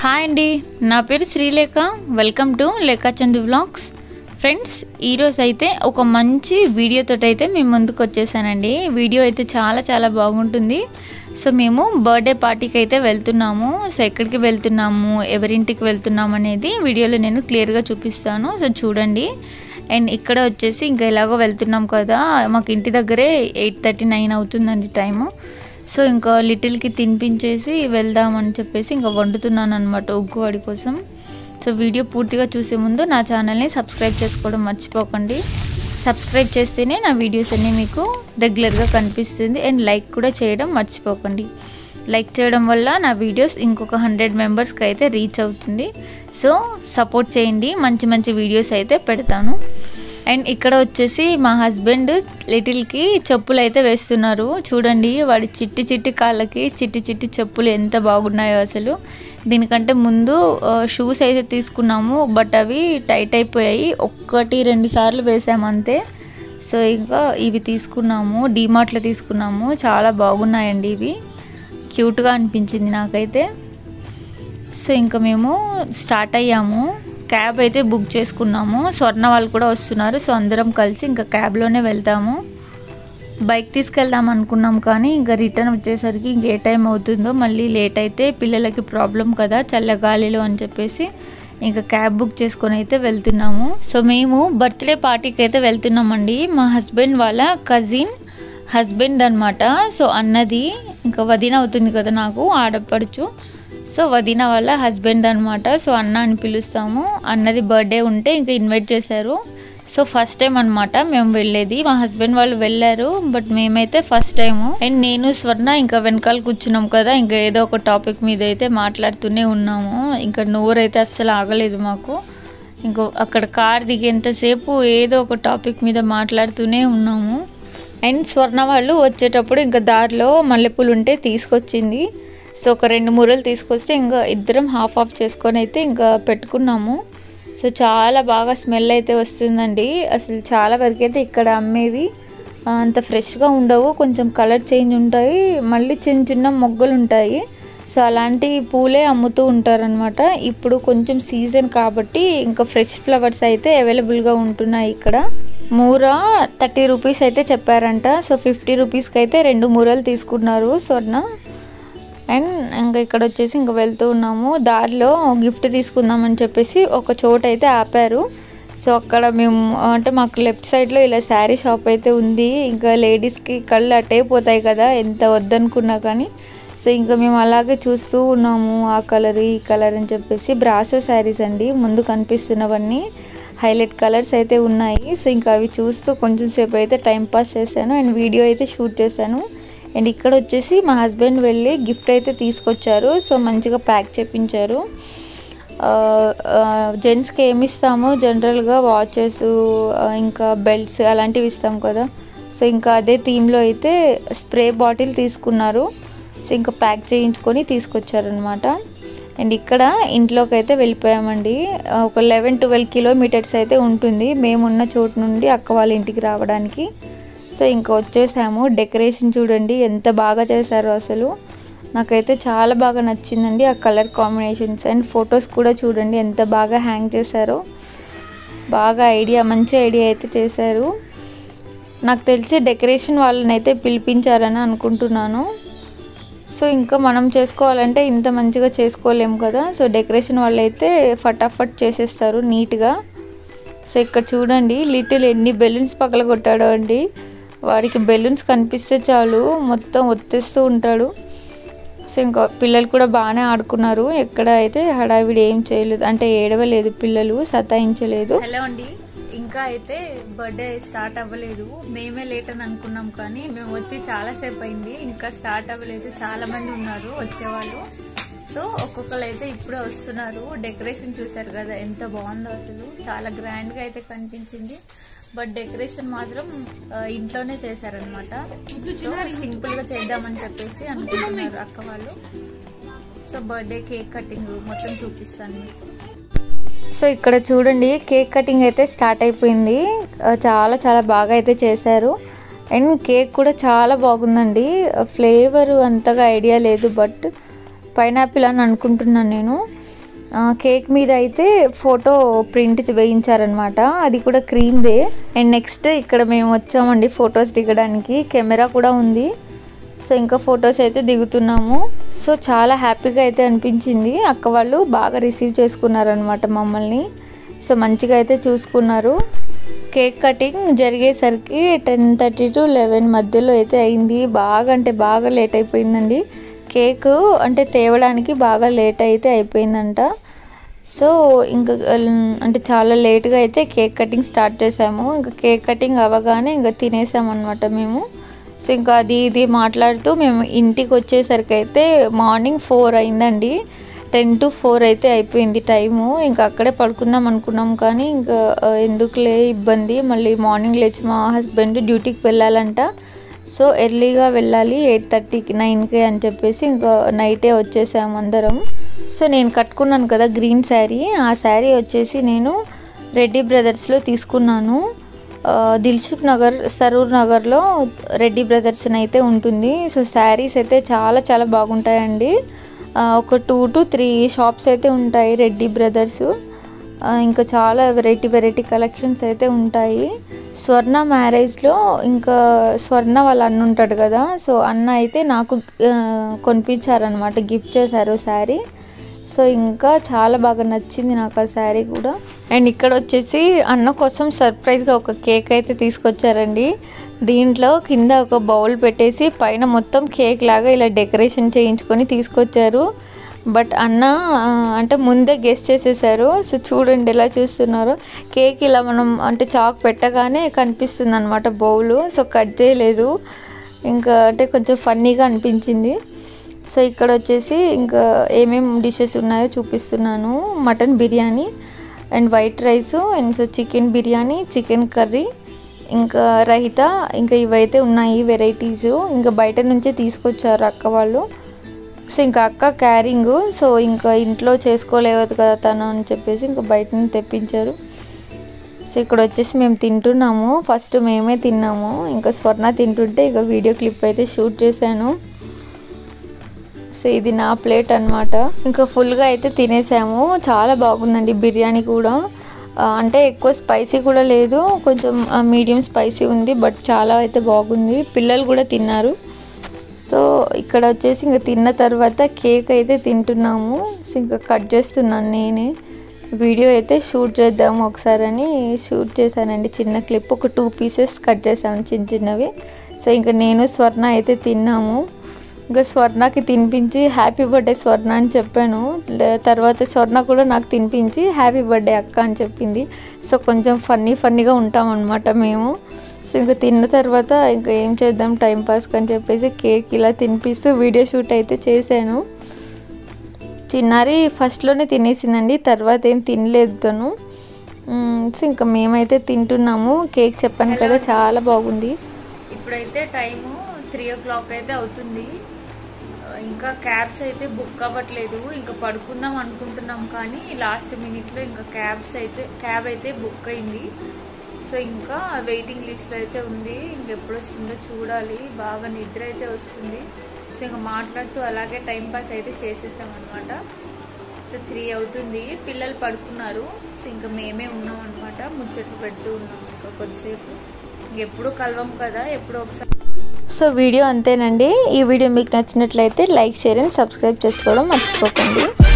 hi అండి నా పేరు Srilekha welcome to Lekhachand vlogs friends ఈరోజు అయితే ఒక మంచి వీడియోతో అయితే మేము ముందుకు వచ్చేసానండి వీడియో అయితే చాలా చాలా బాగుంటుంది సో మేము బర్త్డే పార్టీకి అయితే వెళ్తున్నాము సో ఎక్కడికి వెళ్తున్నాము ఎవరింటికి వెళ్తున్నాము అనేది వీడియోలో నేను క్లియర్గా చూపిస్తాను సో చూడండి అండ్ ఇక్కడ వచ్చేసి ఇంకా ఎలాగో వెళ్తున్నాం కదా మాకు ఇంటి దగ్గరే ఎయిట్ థర్టీ నైన్ అవుతుందండి టైము సో ఇంకా లిటిల్కి తినిపించేసి వెళ్దామని చెప్పేసి ఇంకా వండుతున్నాను అనమాట ఉగ్గువాడి కోసం సో వీడియో పూర్తిగా చూసే ముందు నా ఛానల్ని సబ్స్క్రైబ్ చేసుకోవడం మర్చిపోకండి సబ్స్క్రైబ్ చేస్తేనే నా వీడియోస్ అన్నీ మీకు రెగ్యులర్గా కనిపిస్తుంది అండ్ లైక్ కూడా చేయడం మర్చిపోకండి లైక్ చేయడం వల్ల నా వీడియోస్ ఇంకొక హండ్రెడ్ మెంబర్స్కి అయితే రీచ్ అవుతుంది సో సపోర్ట్ చేయండి మంచి మంచి వీడియోస్ అయితే పెడతాను అండ్ ఇక్కడ వచ్చేసి మా హస్బెండ్ లిటిల్కి చెప్పులు అయితే వేస్తున్నారు చూడండి వాడి చిట్టి చిట్టి కాళ్ళకి చిట్టి చిట్టి చెప్పులు ఎంత బాగున్నాయో అసలు దీనికంటే ముందు షూస్ అయితే తీసుకున్నాము బట్ అవి టైట్ అయిపోయాయి ఒక్కటి రెండు సార్లు వేసాము అంతే సో ఇంకా ఇవి తీసుకున్నాము డీమార్ట్లో తీసుకున్నాము చాలా బాగున్నాయండి ఇవి క్యూట్గా అనిపించింది నాకైతే సో ఇంకా మేము స్టార్ట్ అయ్యాము క్యాబ్ అయితే బుక్ చేసుకున్నాము స్వర్ణ వాళ్ళు కూడా వస్తున్నారు సో అందరం కలిసి ఇంకా క్యాబ్లోనే వెళ్తాము బైక్ తీసుకెళ్దాం అనుకున్నాం కానీ ఇంకా రిటర్న్ వచ్చేసరికి ఇంక ఏ టైం అవుతుందో మళ్ళీ లేట్ అయితే పిల్లలకి ప్రాబ్లం కదా చల్లగాలిలో అని చెప్పేసి ఇంకా క్యాబ్ బుక్ చేసుకొని అయితే వెళ్తున్నాము సో మేము బర్త్డే పార్టీకి అయితే వెళ్తున్నామండి మా హస్బెండ్ వాళ్ళ కజిన్ హస్బెండ్ అనమాట సో అన్నది ఇంకా వదిన అవుతుంది కదా నాకు ఆడపడుచు సో వదిన వాళ్ళ హస్బెండ్ అనమాట సో అన్న అని పిలుస్తాము అన్నది బర్త్డే ఉంటే ఇంకా ఇన్వైట్ చేశారు సో ఫస్ట్ టైం అనమాట మేము వెళ్ళేది మా హస్బెండ్ వాళ్ళు వెళ్ళారు బట్ మేమైతే ఫస్ట్ టైము అండ్ నేను స్వర్ణ ఇంకా వెనకాల కూర్చున్నాం కదా ఇంకా ఏదో ఒక టాపిక్ మీద అయితే మాట్లాడుతూనే ఉన్నాము ఇంకా నోరైతే అస్సలు ఆగలేదు మాకు ఇంకో అక్కడ కార్ దిగేంతసేపు ఏదో ఒక టాపిక్ మీద మాట్లాడుతూనే ఉన్నాము అండ్ స్వర్ణ వాళ్ళు వచ్చేటప్పుడు ఇంకా దారిలో మల్లెపూలు ఉంటే తీసుకొచ్చింది సో ఒక రెండు మూరలు తీసుకొస్తే ఇంకా ఇద్దరం హాఫ్ ఆఫ్ చేసుకొని అయితే ఇంకా పెట్టుకున్నాము సో చాలా బాగా స్మెల్ అయితే వస్తుందండి అసలు చాలా వరకు అయితే ఇక్కడ అమ్మేవి అంత ఫ్రెష్గా ఉండవు కొంచెం కలర్ చేంజ్ ఉంటాయి మళ్ళీ చిన్న చిన్న మొగ్గలు ఉంటాయి సో అలాంటి పూలే అమ్ముతూ ఉంటారనమాట ఇప్పుడు కొంచెం సీజన్ కాబట్టి ఇంకా ఫ్రెష్ ఫ్లవర్స్ అయితే అవైలబుల్గా ఉంటున్నాయి ఇక్కడ మూర థర్టీ రూపీస్ అయితే చెప్పారంట సో ఫిఫ్టీ రూపీస్కి అయితే రెండు మూరలు తీసుకున్నారు స్వర్ణ అండ్ ఇంకా ఇక్కడ వచ్చేసి ఇంకా వెళ్తూ ఉన్నాము దారిలో గిఫ్ట్ తీసుకుందామని చెప్పేసి ఒక చోట అయితే ఆపారు సో అక్కడ మేము అంటే మాకు లెఫ్ట్ సైడ్లో ఇలా శారీ షాప్ అయితే ఉంది ఇంకా లేడీస్కి కళ్ళు అట్టే పోతాయి కదా ఎంత వద్దనుకున్నా కానీ సో ఇంకా మేము అలాగే చూస్తూ ఉన్నాము ఆ కలర్ ఈ కలర్ అని చెప్పేసి బ్రాసో శారీస్ అండి ముందు కనిపిస్తున్నవన్నీ హైలైట్ కలర్స్ అయితే ఉన్నాయి సో ఇంకా అవి చూస్తూ కొంచెం సేపు అయితే టైం పాస్ చేశాను అండ్ వీడియో అయితే షూట్ చేశాను అండ్ ఇక్కడ వచ్చేసి మా హస్బెండ్ వెళ్ళి గిఫ్ట్ అయితే తీసుకొచ్చారు సో మంచిగా ప్యాక్ చేపించారు జెంట్స్కి ఏమి ఇస్తాము జనరల్గా వాచెస్ ఇంకా బెల్ట్స్ అలాంటివి ఇస్తాం కదా సో ఇంకా అదే థీమ్లో అయితే స్ప్రే బాటిల్ తీసుకున్నారు సో ఇంకా ప్యాక్ చేయించుకొని తీసుకొచ్చారనమాట అండ్ ఇక్కడ ఇంట్లోకి అయితే వెళ్ళిపోయామండి ఒక లెవెన్ ట్వెల్వ్ కిలోమీటర్స్ అయితే ఉంటుంది మేమున్న చోటు నుండి అక్క వాళ్ళ ఇంటికి రావడానికి సో ఇంకా వచ్చేసాము డెకరేషన్ చూడండి ఎంత బాగా చేశారో అసలు నాకైతే చాలా బాగా నచ్చిందండి ఆ కలర్ కాంబినేషన్స్ అండ్ ఫొటోస్ కూడా చూడండి ఎంత బాగా హ్యాంగ్ చేశారో బాగా ఐడియా మంచి ఐడియా అయితే చేశారు నాకు తెలిసి డెకరేషన్ వాళ్ళని అయితే పిలిపించారని అనుకుంటున్నాను సో ఇంకా మనం చేసుకోవాలంటే ఇంత మంచిగా చేసుకోలేము కదా సో డెకరేషన్ వాళ్ళు అయితే ఫటాఫట్ చేసేస్తారు నీట్గా సో ఇక్కడ చూడండి లిటిల్ ఎన్ని బెలూన్స్ పక్కల కొట్టాడో అండి వాడికి బెలూన్స్ కనిపిస్తే చాలు మొత్తం ఒత్తేస్తూ ఉంటాడు సో ఇంకా పిల్లలు కూడా బాగానే ఆడుకున్నారు ఎక్కడ అయితే హడావిడి ఏం చేయలేదు అంటే ఏడవలేదు పిల్లలు సతాయించలేదు హలో అండి ఇంకా అయితే బర్త్డే స్టార్ట్ అవ్వలేదు మేమే లేట్ అని అనుకున్నాం కానీ మేము వచ్చి చాలాసేపు అయింది ఇంకా స్టార్ట్ అవ్వలేదు చాలా మంది ఉన్నారు వచ్చేవాళ్ళు సో ఒక్కొక్కరు అయితే ఇప్పుడే వస్తున్నారు డెకరేషన్ చూసారు కదా ఎంత బాగుందో అసలు చాలా గ్రాండ్గా అయితే కనిపించింది బట్ డెకరేషన్ మాత్రం ఇంట్లోనే చేశారనమాట సో సింపుల్గా చేద్దామని చెప్పేసి అనుకుంటున్నారు అక్క వాళ్ళు సో బర్త్డే కేక్ కటింగ్ మొత్తం చూపిస్తాను మీకు సో ఇక్కడ చూడండి కేక్ కటింగ్ అయితే స్టార్ట్ అయిపోయింది చాలా చాలా బాగా అయితే చేశారు అండ్ కేక్ కూడా చాలా బాగుందండి ఫ్లేవర్ అంతగా ఐడియా లేదు బట్ పైనాపిల్ అని అనుకుంటున్నాను నేను ఆ, కేక్ మీద అయితే ఫోటో ప్రింట్ వేయించారనమాట అది కూడా క్రీమ్దే అండ్ నెక్స్ట్ ఇక్కడ మేము వచ్చామండి ఫొటోస్ దిగడానికి కెమెరా కూడా ఉంది సో ఇంకా ఫొటోస్ అయితే దిగుతున్నాము సో చాలా హ్యాపీగా అయితే అనిపించింది అక్క వాళ్ళు బాగా రిసీవ్ చేసుకున్నారనమాట మమ్మల్ని సో మంచిగా అయితే చూసుకున్నారు కేక్ కటింగ్ జరిగేసరికి టెన్ థర్టీ టు లెవెన్ మధ్యలో అయితే అయింది బాగా అంటే బాగా లేట్ అయిపోయిందండి కేక్ అంటే తేవడానికి బాగా లేట్ అయితే అయిపోయిందంట సో ఇంకా ఉమ్, అంటే చాలా లేట్గా అయితే కేక్ కటింగ్ స్టార్ట్ చేసాము ఇంకా కేక్ కటింగ్ అవ్వగానే ఇంకా తినేసామన్నమాట మేము సో ఇంకా అది ఇది మాట్లాడుతూ మేము ఇంటికి వచ్చేసరికి అయితే మార్నింగ్ ఫోర్ అయిందండి టెన్ టు ఫోర్ అయితే అయిపోయింది టైము ఇంకా అక్కడే పడుకుందాం అనుకున్నాం కానీ ఇంకా ఆ, ఎందుకులే ఇబ్బంది మళ్ళీ మార్నింగ్ లేచి మా హస్బెండ్ డ్యూటీకి వెళ్ళాలంట సో ఎర్లీగా వెళ్ళాలి ఎయిట్ థర్టీకి నైన్కి అని చెప్పేసి ఇంకా నైటే వచ్చేసాము అందరం సో నేను కట్టుకున్నాను కదా గ్రీన్ శారీ ఆ శారీ వచ్చేసి నేను రెడ్డి బ్రదర్స్లో తీసుకున్నాను ఆ, దిల్సుఖ్ నగర్ సరూర్ నగర్లో రెడ్డి బ్రదర్స్ అని అయితే ఉంటుంది సో శారీస్ అయితే చాలా చాలా బాగుంటాయండి ఆ, ఒక టూ టు త్రీ షాప్స్ అయితే ఉంటాయి రెడ్డి బ్రదర్స్ ఆ, ఇంకా చాలా వెరైటీ వెరైటీ కలెక్షన్స్ అయితే ఉంటాయి స్వర్ణ మ్యారేజ్లో ఇంకా స్వర్ణ వాళ్ళ అన్న ఉంటాడు కదా సో అన్న అయితే నాకు ఆ, కొనిపించారనమాట గిఫ్ట్ చేశారు శారీ సో ఇంకా చాలా బాగా నచ్చింది నాకు ఆ శారీ కూడా అండ్ ఇక్కడ వచ్చేసి అన్న కోసం సర్ప్రైజ్గా ఒక కేక్ అయితే తీసుకొచ్చారండి దీంట్లో కింద ఒక బౌల్ పెట్టేసి పైన మొత్తం కేక్ లాగా ఇలా డెకరేషన్ చేయించుకొని తీసుకొచ్చారు బట్ అన్న ఆ, అంటే ముందే గెస్ట్ చేసేసారు సో చూడండి ఎలా చూస్తున్నారో కేక్ ఇలా మనం అంటే చాక్ పెట్టగానే కనిపిస్తుంది అనమాట బౌలు సో కట్ చేయలేదు ఇంకా అంటే కొంచెం ఫన్నీగా అనిపించింది సో ఇక్కడ వచ్చేసి ఇంకా ఏమేం డిషెస్ ఉన్నాయో చూపిస్తున్నాను mutton biryani and white rice and so chicken biryani chicken curry ఇంకా రహిత ఇంకా ఇవైతే ఉన్నాయి వెరైటీస్ ఇంకా బయట నుంచే తీసుకొచ్చారు అక్క వాళ్ళు సో ఇంకా అక్క క్యారింగ్ సో ఇంకా ఇంట్లో చేసుకోలేదు కదా తను అని చెప్పేసి ఇంకా బయట నుంచి తెప్పించారు సో ఇక్కడ వచ్చేసి మేము తింటున్నాము ఫస్ట్ మేమే తిన్నాము ఇంకా స్వర్ణ తింటుంటే ఇక వీడియో క్లిప్ అయితే షూట్ చేశాను సో ఇది నా ప్లేట్ అన్నమాట ఇంకా ఫుల్గా అయితే తినేసాము చాలా బాగుందండి బిర్యానీ కూడా ఆ, అంటే ఎక్కువ స్పైసీ కూడా లేదు కొంచెం మీడియం స్పైసీ ఉంది బట్ చాలా అయితే బాగుంది పిల్లలు కూడా తిన్నారు సో ఇక్కడ వచ్చేసి ఇంకా తిన్న తర్వాత కేక్ అయితే తింటున్నాము సో ఇంకా కట్ చేస్తున్నాను నేనే వీడియో అయితే షూట్ చేద్దాము ఒకసారి అని షూట్ చేశానండి చిన్న క్లిప్ ఒక టూ పీసెస్ కట్ చేశాను చిన్న చిన్నవి సో ఇంకా నేను స్వర్ణ అయితే తిన్నాము ఇంకా స్వర్ణకి తినిపించి హ్యాపీ బర్త్డే స్వర్ణ అని చెప్పాను లే- తర్వాత స్వర్ణ కూడా నాకు తినిపించి హ్యాపీ బర్త్డే అక్క అని చెప్పింది సో కొంచెం ఫన్నీ ఫన్నీగా ఉంటాం అనమాట మేము సో ఇంకా తిన్న తర్వాత ఇంకా ఏం చేద్దాం టైం పాస్ అని చెప్పేసి కేక్ ఇలా తినిపిస్తూ వీడియో షూట్ అయితే చేశాను చిన్నారి ఫస్ట్లోనే తినేసిందండి తర్వాత ఏం తినలేదు తను మ్మ్, సో ఇంకా మేమైతే తింటున్నాము కేక్ చెప్పాను కదా చాలా బాగుంది ఇప్పుడైతే టైము త్రీ ఓ క్లాక్ అయితే అవుతుంది ఇంకా క్యాబ్స్ అయితే బుక్ అవ్వట్లేదు ఇంకా పడుకుందాం అనుకుంటున్నాం కానీ లాస్ట్ మినిట్లో ఇంకా క్యాబ్స్ అయితే క్యాబ్ అయితే బుక్ అయింది సో ఇంకా వెయిటింగ్ లిస్ట్లో అయితే ఉంది ఇంకెప్పుడు వస్తుందో చూడాలి బాగా నిద్ర అయితే వస్తుంది సో ఇంకా మాట్లాడుతూ అలాగే టైం పాస్ అయితే చేసేసాం అనమాట సో త్రీ అవుతుంది పిల్లలు పడుకున్నారు సో ఇంకా మేమే ఉన్నాం అనమాట ముచ్చట్లు పెడుతూ ఉన్నాం ఇంకా కొద్దిసేపు ఎప్పుడు కలవం కదా ఎప్పుడో ఒకసారి సో వీడియో అంతేనండి ఈ వీడియో మీకు నచ్చినట్లయితే లైక్ షేర్ అండ్ సబ్స్క్రైబ్ చేసుకోవడం మర్చిపోకండి